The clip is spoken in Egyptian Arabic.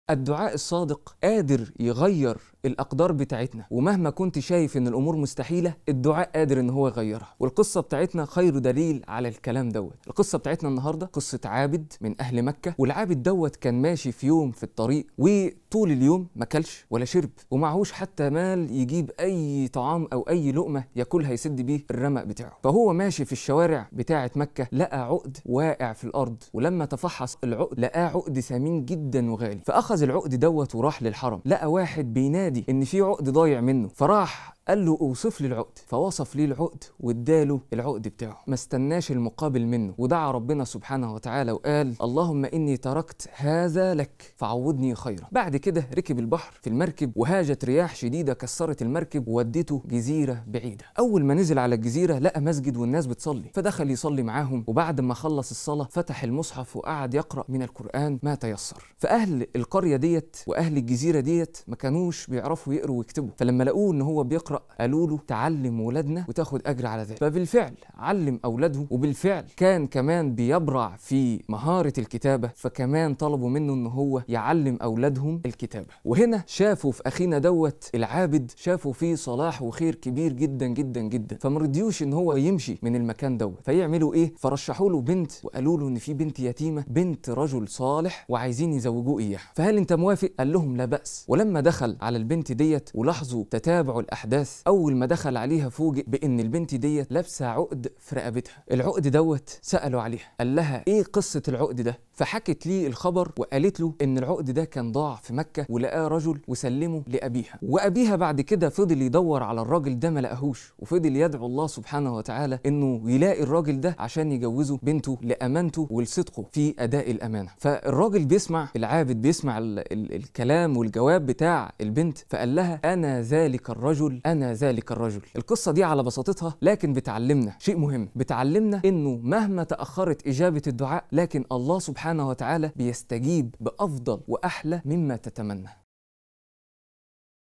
الدعاء الصادق قادر يغير الاقدار بتاعتنا ومهما كنت شايف ان الامور مستحيله الدعاء قادر ان هو يغيرها والقصه بتاعتنا خير دليل على الكلام دوت القصه بتاعتنا النهارده قصه عابد من اهل مكه والعابد دوت كان ماشي في يوم في الطريق وطول اليوم ما كلش ولا شرب ومعهوش حتى مال يجيب اي طعام او اي لقمه ياكلها يسد بيه الرمق بتاعه فهو ماشي في الشوارع بتاعه مكه لقى عقد واقع في الارض ولما تفحص العقد لقاه عقد ثمين جدا وغالي فاخذ العقد دوت وراح للحرم لقى واحد بينادي ان في عقد ضايع منه فراح قال له اوصف لي العقد فوصف ليه العقد واداله العقد بتاعه ما استناش المقابل منه ودعا ربنا سبحانه وتعالى وقال اللهم اني تركت هذا لك فعوضني خيرا بعد كده ركب البحر في المركب وهاجت رياح شديده كسرت المركب وودته جزيره بعيده اول ما نزل على الجزيره لقى مسجد والناس بتصلي فدخل يصلي معاهم وبعد ما خلص الصلاه فتح المصحف وقعد يقرا من القران ما تيسر فاهل القريه ديت واهل الجزيره ديت ما كانوش بيعرفوا يقروا ويكتبوا فلما لقوه ان هو بيقرا قالوا له تعلم ولادنا وتاخد اجر على ذلك فبالفعل علم اولاده وبالفعل كان كمان بيبرع في مهاره الكتابه فكمان طلبوا منه ان هو يعلم اولادهم الكتابه وهنا شافوا في اخينا دوت العابد شافوا فيه صلاح وخير كبير جدا جدا جدا فمرضيوش ان هو يمشي من المكان دوت فيعملوا ايه فرشحوا له بنت وقالوا له ان في بنت يتيمه بنت رجل صالح وعايزين يزوجوه اياها فهل انت موافق قال لهم لا باس ولما دخل على البنت ديت ولاحظوا تتابع الاحداث اول ما دخل عليها فوجئ بان البنت ديت لابسه عقد في رقبتها العقد دوت سالوا عليها قال لها ايه قصه العقد ده فحكت لي الخبر وقالت له ان العقد ده كان ضاع في مكه ولقاه رجل وسلمه لابيها وابيها بعد كده فضل يدور على الراجل ده ما لقاهوش وفضل يدعو الله سبحانه وتعالى انه يلاقي الراجل ده عشان يجوزه بنته لامانته ولصدقه في اداء الامانه فالراجل بيسمع العابد بيسمع ال ال الكلام والجواب بتاع البنت فقال لها انا ذلك الرجل انا ذلك الرجل القصه دي على بساطتها لكن بتعلمنا شيء مهم بتعلمنا انه مهما تاخرت اجابه الدعاء لكن الله سبحانه وتعالى بيستجيب بافضل واحلى مما تتمنى